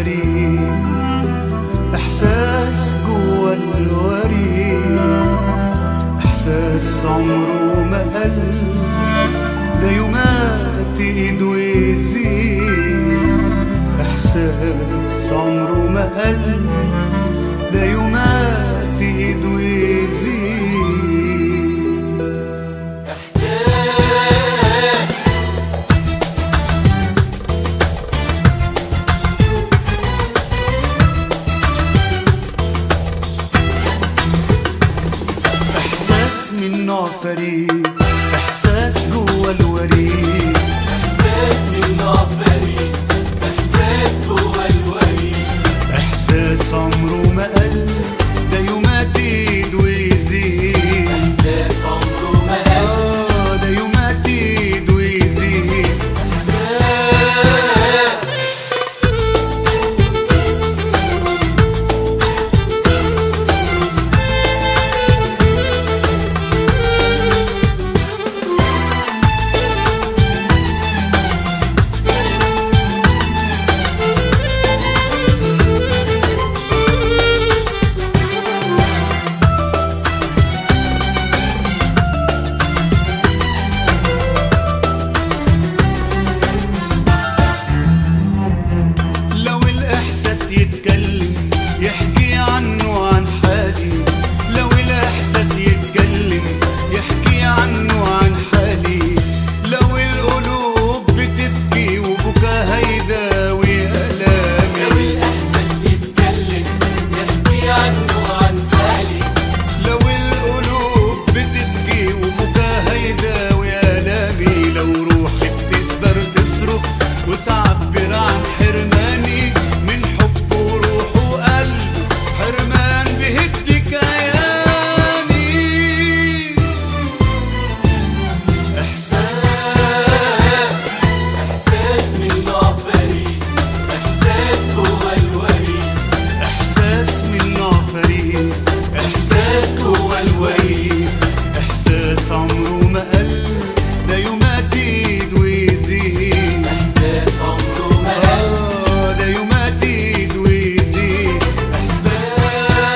فريد إحساس جوا الوريد إحساس عمره ما قل ده يومات إيد ويزيد إحساس عمره ما قل ده يومات إيد ويزيد إحساس من نوع فريد إحساس جوا الوريد إحساس من نوع فريد إحساس جوا الوريد إحساس عمره ما قل ده يومات يزيد ويزيد إحساس عمره ما قل آه ده يومات يزيد ويزيد لو الإحساس يتكلم يحكي عنه عن حالي لو الإحساس يتكلم يحكي عنه عن حالي لو القلوب بتبكي وبكاها يداوي لو ألامي الإحساس يتكلم يحكي عنه عن حالي لو القلوب بتبكي وبكاها يداوي آلامي لو روحي بتقدر تصرخ وتعبر عن حرماني من حب وروح وقلب حرمان بهد كياني إحساس إحساس من نوع فريد إحساس جوا الوريد إحساس من نوع فريد إحساس جوا الوريد إحساس عمره ما قل ده يومات يزيد ويزيد إحساس عمره ما قل آه ده يومات يزيد ويزيد إحساس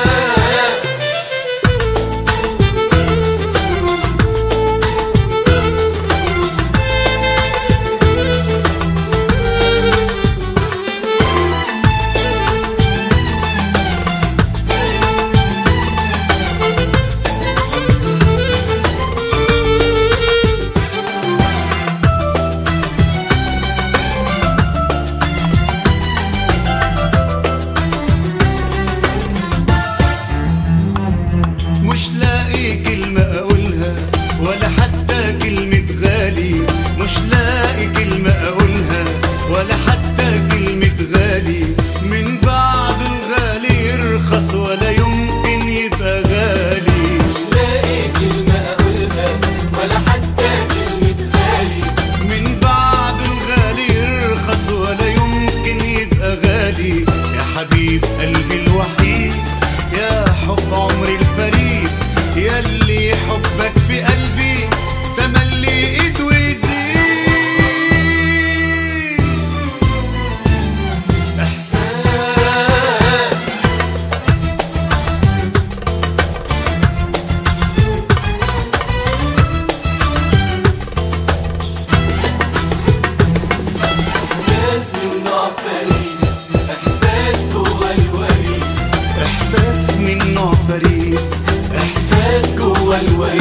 مش لاقي كلمة أقولها ولا حتى كلمة غالي مش لاقي كلمة أقولها ولا حتى كلمة غالي من بعد الغالي يرخص ولا يمكن يبقى غالي مش لاقي كلمة أقولها ولا حتى كلمة غالي من بعد الغالي يرخص ولا يمكن يبقى غالي يا حبيب قلبي الوحيد يا حب عمري الفريد يا اللي حبك في قلبي تملي ايد ويزيد احساس إحساس من نوع فريد إحساس جوا الوريد احساس من نوع فريد احساس إحساس جوا الوريد